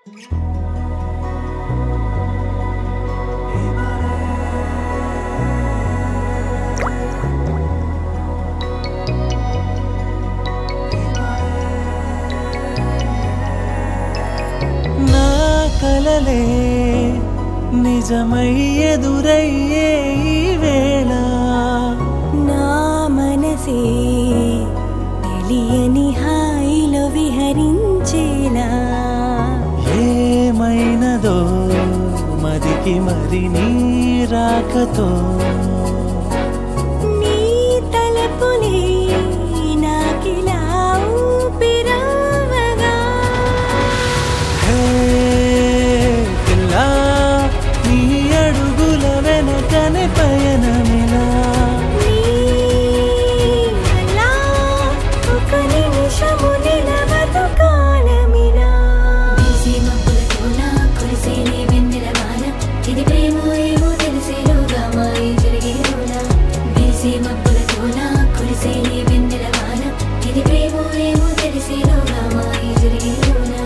నా కలలే నిజమై ఎదురయ్యే ఈ వేళ నా మనసే తెలియని హాయిలో విహరించేలా ఏమైనదో మదికి మరి నీ రాకతో నీ తలపులే నాకిలా ఊపిరావగా హే పిల్లా నీ అడుగుల వెనకనే పయనమిలా నీ వల్ల ఒక నిమిషము నిలవదు కాలమిలా బిజీ మబ్బులతోన కురిసేనే వెన్నెల వాన ఇది ప్రేమో ఏమో తెలిసేలోగా మాయ జరిగేలోనా బిజీ మబ్బులతోన కురిసేనే వెన్నెల వాన ఇది ప్రేమో ఏమో తెలిసేలోగా మాయ జరిగేలోనా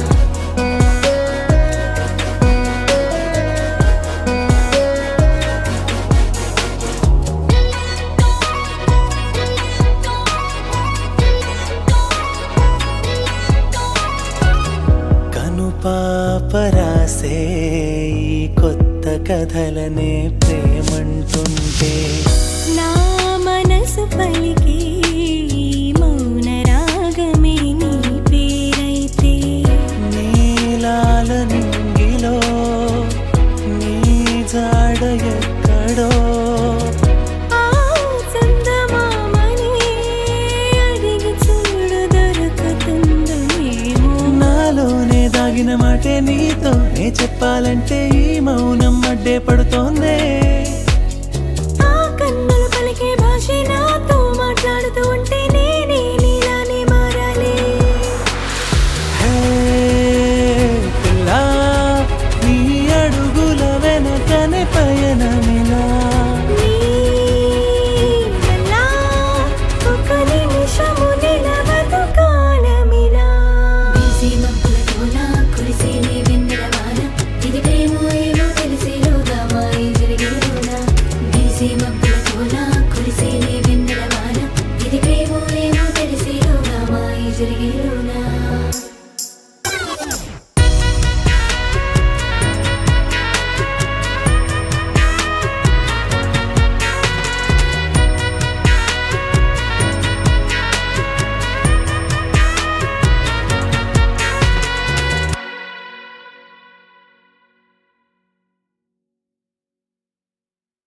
కను పాపరాసే ఈ కొత్త కథలనే ప్రేమంటుంటే నా మనసు పలికి మౌన రాగమే నీ పేరైతే నీలాల నింగిలో నీ జాడ ఎక్కడో ఆ చందమామని అడిగి చూడు దొరుకుతుందేమో నాలోనే దాగిన మాటే నీతో నే చెప్పాలంటే ఈ మౌనం అడ్డే పడుతోందే